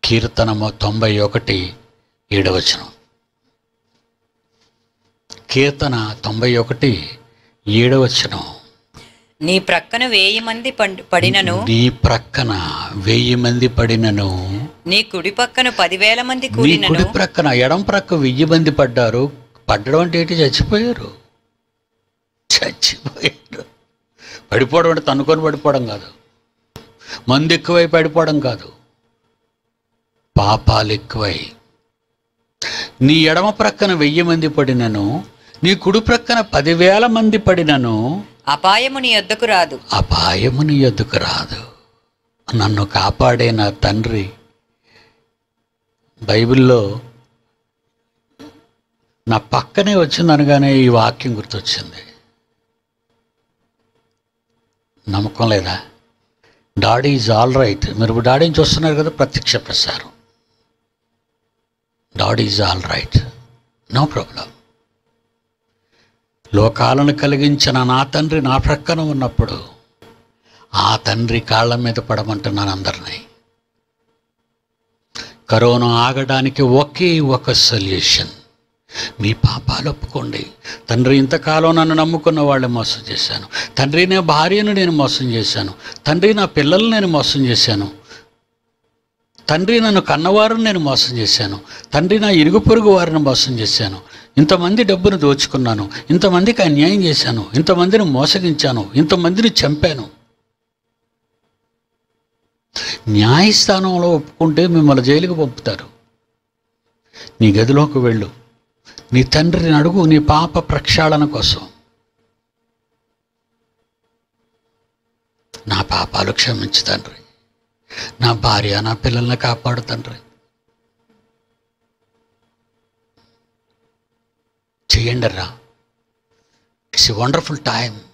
కీర్తనము తొంభై ఒకటి ఏడవచనం కీర్తన తొంభై ఒకటి ఏడవచనం నీ ప్రక్కన వేయి మంది పండ్- పడినను నీ ప్రక్కన వెయ్యి మంది పడినను నీ కుడి పక్కన పదివేల మంది నీ కూలినను కుడి ప్రక్కన ఎడం ప్రక్క వెయ్యి మంది పడ్డారు పడ్డడం అంటే ఏంటి చచ్చిపోయారు చచ్చిపోయారు పడిపోవడం అంటే తన్నుకొని పడిపోవడం కాదు మంది ఎక్కువై పడిపోవడం కాదు పాపాలు ఎక్కువై నీ ఎడమ ప్రక్కన వెయ్యి మంది పడినను నీ కుడి ప్రక్కన పదివేల మంది పడినను అపాయము నీ యొద్దకు రాదు అపాయము నీ ఎద్దుకు రాదు నన్ను కాపాడే నా తండ్రి బైబిల్లో నా పక్కనే వచ్చింది అనగానే ఈ వాక్యం గుర్తొచ్చింది నమ్మకం లేదా డాడీ ఈజ్ ఆల్ రైట్ మీరు డాడీని చూస్తున్నారు కదా ప్రత్యక్ష ప్రసారం daddy is all right no problem లోకాలను కలిగించిన నా తండ్రి నా ప్రక్కన ఉన్నప్పుడు ఆ తండ్రి కాళ్ళ మీద పడమంటున్నాను అందరినీ కరోనా ఆగడానికి ఒకే ఒక సొల్యూషన్ మీ పాపాలు ఒప్పుకోండి తండ్రి ఇంతకాలం నన్ను నమ్ముకున్న వాళ్ళని మోసం చేశాను తండ్రి నా భార్యను నేను మోసం చేశాను తండ్రి నా పిల్లల్ని నేను మోసం చేశాను తండ్రి నన్ను కన్నవారిని నేను మోసం చేశాను తండ్రి నా ఇరుగు పొరుగు వారిని మోసం చేశాను ఇంతమంది డబ్బును దోచుకున్నాను ఇంతమందికి అన్యాయం చేశాను ఇంతమందిని మోసగించాను ఇంతమందిని చంపాను న్యాయస్థానంలో ఒప్పుకుంటే మిమ్మల్ని జైలుకు పంపుతారు నీ గదిలోకి వెళ్ళు నీ తండ్రిని అడుగు నీ పాప ప్రక్షాళన కోసం నా పాపాలు క్షమించు తండ్రి నా భార్య నా పిల్లల్ని కాపాడు తండ్రి చేయండి రా ఇట్స్ ఎ వండర్ఫుల్ టైం